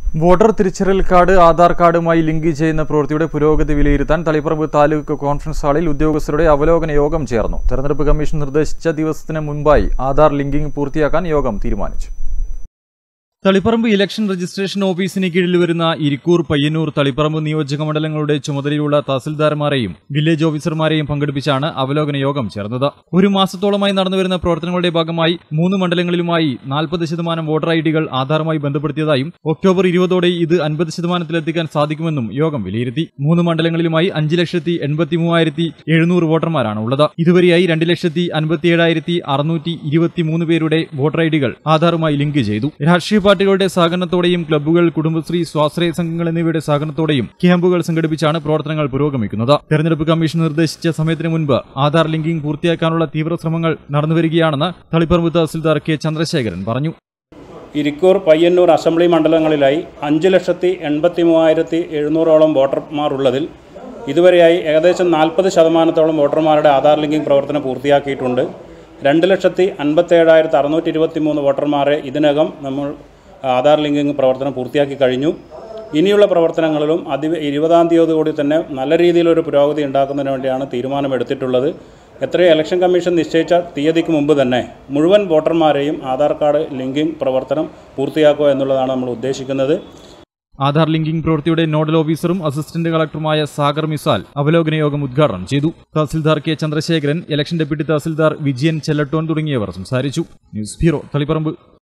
voter തിരിച്ചറിയൽ card Aadhaar കാർഡുമായി link ചെയ്യുന്ന പ്രവൃത്തിയുടെ പുരോഗതി വിലയിരുത്താൻ തളിപ്പറമ്പ് താലൂക്ക് കോൺഫറൻസ് ഹാളിൽ ഉദ്യോഗസ്ഥരുടെ അവലോകന യോഗം ചേർന്നു തെരഞ്ഞെടുപ്പ് കമ്മീഷൻ നിർദ്ദേശിച്ച ദിവസത്തിന് മുൻപായി ആധാർ ലിങ്കിംഗ് പൂർത്തിയാക്കാൻ യോഗം തീരുമാനിച്ചു തളിപ്പറമ്പ് ഇലക്ഷൻ രജിസ്ട്രേഷൻ ഓഫീസിന് കീഴിൽ വരുന്ന ഇരിക്കൂർ പയ്യന്നൂർ തളിപ്പറമ്പ് നിയോജക മണ്ഡലങ്ങളുടെ ചുമതലയുള്ള തഹസിൽദാർമാരെയും വില്ലേജ് ഓഫീസർമാരെയും പങ്കെടുപ്പിച്ചാണ് അവലോകന യോഗം ചേർന്നത് ഒരു മാസത്തോളമായി നടന്നുവരുന്ന പ്രവർത്തനങ്ങളുടെ ഭാഗമായി മൂന്ന് മണ്ഡലങ്ങളിലുമായി നാൽപ്പത് ശതമാനം വോട്ടർ ഐ ഡികൾ ആധാറുമായി ബന്ധപ്പെടുത്തിയതായും ഒക്ടോബർ ഇരുപതോടെ ഇത് അൻപത് ശതമാനത്തിലെത്തിക്കാൻ സാധിക്കുമെന്നും യോഗം വിലയിരുത്തി മൂന്ന് മണ്ഡലങ്ങളിലുമായി അഞ്ച് ലക്ഷത്തി എൺപത്തി മൂവായിരത്തി എഴുന്നൂറ് വോട്ടർമാരാണ് ഉള്ളത് ഇതുവരെയായി രണ്ട് ലക്ഷത്തി അൻപത്തിയേഴായിരത്തി അറുന്നൂറ്റി ഇരുപത്തിമൂന്ന് പേരുടെ വോട്ടർ ഐ ഡികൾ ആധാറുമായി ലിങ്ക് ചെയ്തു രാഷ്ട്രീയ പാർട്ടികളുടെ സഹകരണത്തോടെയും ക്ലബ്ബുകൾ കുടുംബശ്രീ സ്വാശ്രയ സംഘങ്ങൾ എന്നിവയുടെ സഹകരണത്തോടെയും ക്യാമ്പുകൾ സംഘടിപ്പിച്ചാണ് പ്രവർത്തനങ്ങൾ പുരോഗമിക്കുന്നത് തെരഞ്ഞെടുപ്പ് കമ്മീഷൻ നിർദ്ദേശിച്ച സമയത്തിന് മുൻപ് ആധാർ ലിങ്കിംഗ് പൂർത്തിയാക്കാനുള്ള തീവ്ര ശ്രമങ്ങൾ നടന്നുവരികയാണെന്ന് തളിപ്പറമ്പ് തഹസിൽദാർ കെ ചന്ദ്രശേഖരൻ പറഞ്ഞു ഇരിക്കൂർ പയ്യന്നൂർ അസംബ്ലി മണ്ഡലങ്ങളിലായി അഞ്ച് ലക്ഷത്തി എൺപത്തി മൂവായിരത്തി എഴുന്നൂറോളം വോട്ടർമാർ ഉള്ളതിൽ ഇതുവരെയായി ഏകദേശം നാൽപ്പത് ശതമാനത്തോളം വോട്ടർമാരുടെ ആധാർ ലിങ്കിംഗ് പ്രവർത്തനം പൂർത്തിയാക്കിയിട്ടുണ്ട് രണ്ട് ലക്ഷത്തി അൻപത്തേഴായിരത്തി അറുന്നൂറ്റി ഇരുപത്തി മൂന്ന് വോട്ടർമാരെ ഇതിനകം നമ്മൾ ആധാർ ലിങ്കിംഗ് പ്രവർത്തനം പൂർത്തിയാക്കി കഴിഞ്ഞു ഇനിയുള്ള പ്രവർത്തനങ്ങളിലും അതി ഇരുപതാം തീയതിയോടുകൂടി തന്നെ നല്ല രീതിയിലൊരു പുരോഗതി ഉണ്ടാക്കുന്നതിന് വേണ്ടിയാണ് തീരുമാനമെടുത്തിട്ടുള്ളത് എത്രയോ ഇലക്ഷൻ കമ്മീഷൻ നിശ്ചയിച്ച തീയതിക്ക് മുമ്പ് തന്നെ മുഴുവൻ വോട്ടർമാരെയും ആധാർ കാർഡ് ലിങ്കിംഗ് പ്രവർത്തനം പൂർത്തിയാക്കുക എന്നുള്ളതാണ് നമ്മൾ ഉദ്ദേശിക്കുന്നത് ആധാർ ലിങ്കിംഗ് പ്രവൃത്തിയുടെ നോഡൽ ഓഫീസറും അസിസ്റ്റന്റ് കളക്ടറുമായ സാഗർ മിസാൽ അവലോകന യോഗം ഉദ്ഘാടനം ചെയ്തു tahsildar K Chandrasekharan election deputy tahsildar Vijayan Chellatton തുടങ്ങിയവർ സംസാരിച്ചു ന്യൂസ് ബ്യൂറോ തളിപ്പറമ്പ്